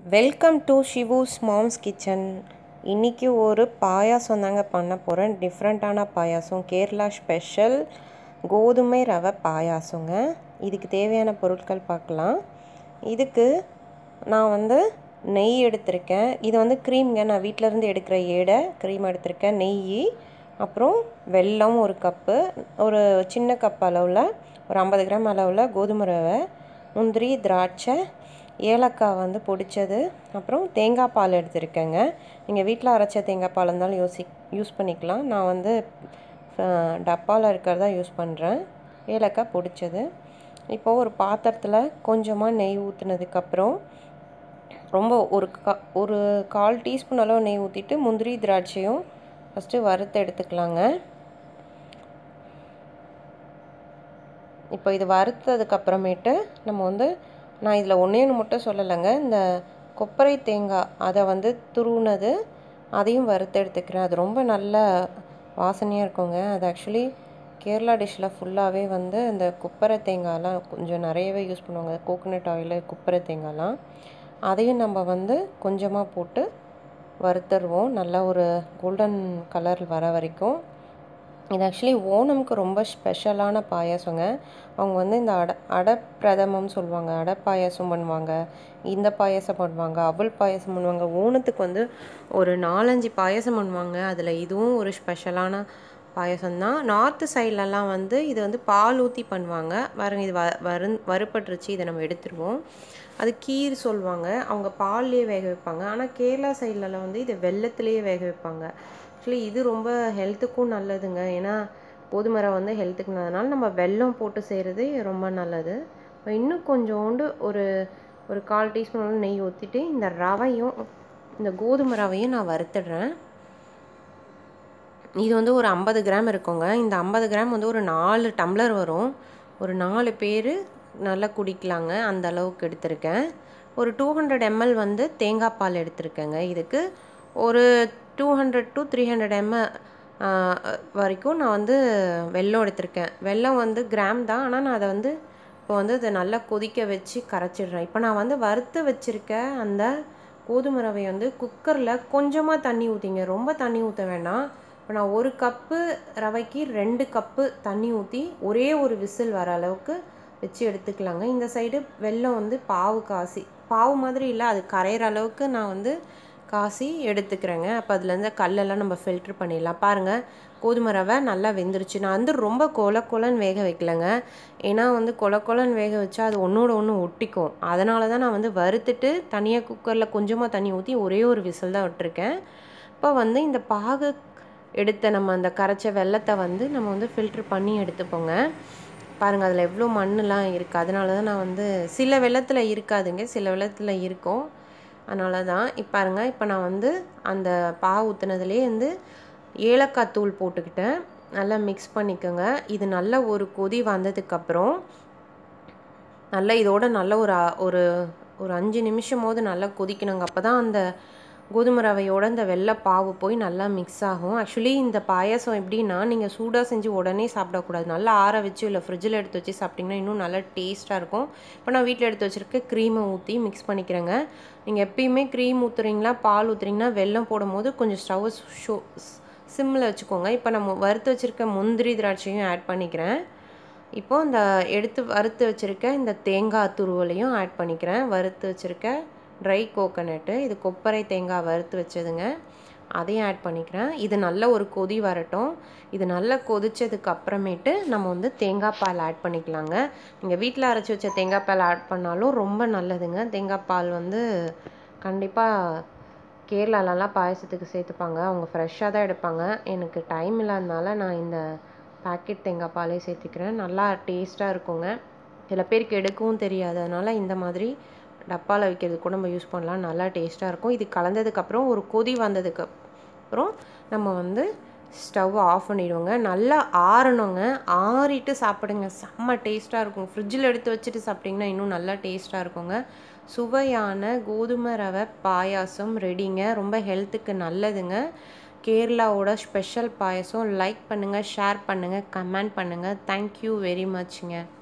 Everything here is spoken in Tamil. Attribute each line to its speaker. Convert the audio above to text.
Speaker 1: welcome to Shivu's mom's kitchen இன்றைக்கி ஒரு பாயாசம் தாங்க பண்ண போகிறேன் டிஃப்ரெண்ட்டான பாயாசம் கேரளா ஸ்பெஷல் கோதுமை ரவை பாயாசங்க இதுக்கு தேவையான பொருட்கள் பார்க்கலாம் இதுக்கு நான் வந்து நெய் எடுத்திருக்கேன் இது வந்து க்ரீம்ங்க நான் வீட்டிலேருந்து எடுக்கிற ஏடை க்ரீம் எடுத்திருக்கேன் நெய் அப்புறம் வெல்லம் ஒரு கப்பு ஒரு சின்ன கப் அளவில் ஒரு ஐம்பது கிராம் அளவில் கோதுமை ரவை முந்திரி திராட்சை ஏலக்காய் வந்து பொடிச்சது அப்புறம் தேங்காய் பால் எடுத்திருக்கேங்க நீங்கள் வீட்டில் அரைச்ச தேங்காய் பால் இருந்தாலும் யோசி யூஸ் பண்ணிக்கலாம் நான் வந்து டப்பாவில் இருக்கிறதா யூஸ் பண்ணுறேன் ஏலக்காய் பொடிச்சது இப்போது ஒரு பாத்திரத்தில் கொஞ்சமாக நெய் ஊற்றுனதுக்கப்புறம் ரொம்ப ஒரு கா ஒரு கால் டீஸ்பூன் அளவு நெய் ஊற்றிட்டு முந்திரி திராட்சையும் ஃபஸ்ட்டு வறுத்து எடுத்துக்கலாங்க இப்போ இது வறுத்ததுக்கப்புறமேட்டு நம்ம வந்து நான் இதில் ஒன்றே ஒன்று மட்டும் சொல்லலைங்க இந்த கொப்பரை தேங்காய் அதை வந்து துருவுனது அதையும் வறுத்து எடுத்துக்கிறேன் அது ரொம்ப நல்ல வாசனையாக இருக்குங்க அது ஆக்சுவலி கேரளா டிஷ்ஷில் ஃபுல்லாகவே வந்து இந்த குப்பரை தேங்காயெலாம் கொஞ்சம் நிறையவே யூஸ் பண்ணுவாங்க கோகோனட் ஆயில் குப்பரை தேங்காயெலாம் அதையும் நம்ம வந்து கொஞ்சமாக போட்டு வறுத்துருவோம் நல்லா ஒரு கோல்டன் கலர் வர வரைக்கும் இது ஆக்சுவலி ஓணம்க்கு ரொம்ப ஸ்பெஷலான பாயாசங்க அவங்க வந்து இந்த அட அடப்பிரதமம் சொல்லுவாங்க அடை பாயாசம் பண்ணுவாங்க இந்த பாயாசம் பண்ணுவாங்க அவல் பாயாசம் பண்ணுவாங்க ஓணத்துக்கு வந்து ஒரு நாலஞ்சு பாயாசம் பண்ணுவாங்க அதில் இதுவும் ஒரு ஸ்பெஷலான பாயாசம் தான் நார்த்து சைட்லலாம் வந்து இது வந்து பால் ஊற்றி பண்ணுவாங்க பாருங்க இது வ வரு வறுப்பட்டுருச்சு இதை நம்ம எடுத்துருவோம் அது கீர் சொல்லுவாங்க அவங்க பால்லேயே வேக வைப்பாங்க ஆனால் கேரளா சைட்லலாம் வந்து இதை வெள்ளத்துலேயே வேக வைப்பாங்க ஆக்சுவலி இது ரொம்ப ஹெல்த்துக்கும் நல்லதுங்க ஏன்னா கோதுமரை வந்து ஹெல்த்துக்கு நல்லதுனால நம்ம வெல்லம் போட்டு செய்கிறது ரொம்ப நல்லது இன்னும் கொஞ்சோண்டு ஒரு ஒரு கால் டீஸ்பூன் நெய் ஊற்றிட்டு இந்த ரவையும் இந்த கோதுமை ரவையும் நான் வறுத்துடுறேன் இது வந்து ஒரு ஐம்பது கிராம் இருக்குங்க இந்த ஐம்பது கிராம் வந்து ஒரு நாலு டம்ளர் வரும் ஒரு நாலு பேர் நல்லா குடிக்கலாங்க அந்த அளவுக்கு எடுத்திருக்கேன் ஒரு டூ ஹண்ட்ரட் எம்எல் வந்து தேங்காய் பால் எடுத்திருக்கேங்க இதுக்கு ஒரு two hundred to three hundred ML வரைக்கும் நான் வந்து வெல்லம் எடுத்திருக்கேன் வெல்லம் வந்து கிராம் தான் ஆனால் நான் அதை வந்து இப்போ வந்து அதை நல்லா கொதிக்க வச்சு கரைச்சிடுறேன் இப்போ நான் வந்து வறுத்து வச்சுருக்க அந்த கோதுமை ரவையை வந்து குக்கரில் கொஞ்சமாக தண்ணி ஊற்றிங்க ரொம்ப தண்ணி ஊற்ற வேண்டாம் இப்போ நான் ஒரு கப்பு ரவைக்கு ரெண்டு கப்பு தண்ணி ஊற்றி ஒரே ஒரு விசில் வர அளவுக்கு வச்சு எடுத்துக்கலாங்க இந்த சைடு வெல்லம் வந்து பாவு காசி பாவு மாதிரி இல்லை அது கரையிற அளவுக்கு நான் வந்து காசி எடுத்துக்கிறேங்க அப்போ அதுலேருந்து கல்லெல்லாம் நம்ம ஃபில்ட்ரு பண்ணிடலாம் பாருங்கள் கோதுமை ரவை நல்லா வெந்துருச்சு நான் வந்து ரொம்ப கொல கொலன்னு வேக வைக்கலங்க ஏன்னா வந்து கொல கொலன்னு வேக வச்சா அது ஒன்றோட ஒன்று ஒட்டிக்கும் அதனால தான் நான் வந்து வறுத்துட்டு தனியாக குக்கரில் கொஞ்சமாக தண்ணி ஊற்றி ஒரே ஒரு விசில் தான் விட்டுருக்கேன் இப்போ வந்து இந்த பாகு எடுத்த நம்ம அந்த கரைச்ச வெள்ளத்தை வந்து நம்ம வந்து ஃபில்ட்ரு பண்ணி எடுத்துப்போங்க பாருங்கள் அதில் எவ்வளோ மண்ணெலாம் இருக்குது அதனால தான் நான் வந்து சில வெள்ளத்தில் இருக்காதுங்க சில வெள்ளத்தில் இருக்கும் அதனால தான் இப்போ பாருங்க இப்போ நான் வந்து அந்த பா ஊற்றுனதுலேயே வந்து ஏலக்காய் தூள் போட்டுக்கிட்டேன் நல்லா மிக்ஸ் பண்ணிக்கோங்க இது நல்ல ஒரு கொதி வந்ததுக்கப்புறம் நல்லா இதோட நல்ல ஒரு ஒரு ஒரு அஞ்சு நிமிஷமோது நல்லா கொதிக்கணுங்க அப்போ தான் அந்த கோதுமை ரவையோட இந்த வெள்ளை பாவு போய் நல்லா மிக்ஸ் ஆகும் ஆக்சுவலி இந்த பாயாசம் எப்படின்னா நீங்கள் சூடாக செஞ்சு உடனே சாப்பிடக்கூடாது நல்லா ஆற வச்சு இல்லை ஃப்ரிட்ஜில் எடுத்து வச்சு சாப்பிட்டிங்கன்னா இன்னும் நல்லா டேஸ்ட்டாக இருக்கும் இப்போ நான் வீட்டில் எடுத்து வச்சுருக்க க்ரீமை ஊற்றி மிக்ஸ் பண்ணிக்கிறேங்க நீங்கள் எப்பயுமே க்ரீம் ஊற்றுறீங்களா பால் ஊற்றுறீங்கன்னா வெல்லம் போடும் போது கொஞ்சம் ஸ்டவ் ஷோ சிம்மில் வச்சுக்கோங்க இப்போ நம்ம வறுத்து வச்சுருக்க முந்திரி திராட்சையும் ஆட் பண்ணிக்கிறேன் இப்போது இந்த எடுத்து வறுத்து வச்சுருக்க இந்த தேங்காய் துருவலையும் ஆட் பண்ணிக்கிறேன் வறுத்து வச்சுருக்க ட்ரை கோகனட்டு இது கொப்பரை தேங்காய் வறுத்து வச்சதுங்க அதையும் ஆட் பண்ணிக்கிறேன் இது நல்ல ஒரு கொதி வரட்டும் இது நல்லா கொதிச்சதுக்கு அப்புறமேட்டு நம்ம வந்து தேங்காய் பால் ஆட் பண்ணிக்கலாங்க நீங்கள் வீட்டில் அரைச்சி வச்ச தேங்காய் பால் ஆட் பண்ணாலும் ரொம்ப நல்லதுங்க தேங்காய் பால் வந்து கண்டிப்பாக கேரளாலலாம் பாயசத்துக்கு சேர்த்துப்பாங்க அவங்க ஃப்ரெஷ்ஷாக தான் எடுப்பாங்க எனக்கு டைம் இல்லாதனால நான் இந்த பேக்கெட் தேங்காய் பாலே சேர்த்துக்கிறேன் நல்லா டேஸ்ட்டாக இருக்குங்க சில பேருக்கு எடுக்கவும் தெரியாது அதனால் இந்த மாதிரி டப்பாவில் வைக்கிறது கூட நம்ம யூஸ் பண்ணலாம் நல்லா டேஸ்ட்டாக இருக்கும் இது கலந்ததுக்கப்புறம் ஒரு கொதி வந்ததுக்கு அப்புறம் நம்ம வந்து ஸ்டவ் ஆஃப் பண்ணிடுவோங்க நல்லா ஆறணுங்க ஆறிட்டு சாப்பிடுங்க செம்ம டேஸ்ட்டாக இருக்கும் ஃப்ரிட்ஜில் எடுத்து வச்சுட்டு சாப்பிட்டிங்கன்னா இன்னும் நல்லா டேஸ்ட்டாக இருக்குங்க சுவையான கோதுமை ரவை பாயாசம் ரெடிங்க ரொம்ப ஹெல்த்துக்கு நல்லதுங்க கேரளாவோட ஸ்பெஷல் பாயாசம் லைக் பண்ணுங்கள் ஷேர் பண்ணுங்கள் கமெண்ட் பண்ணுங்கள் தேங்க்யூ வெரி மச்ங்க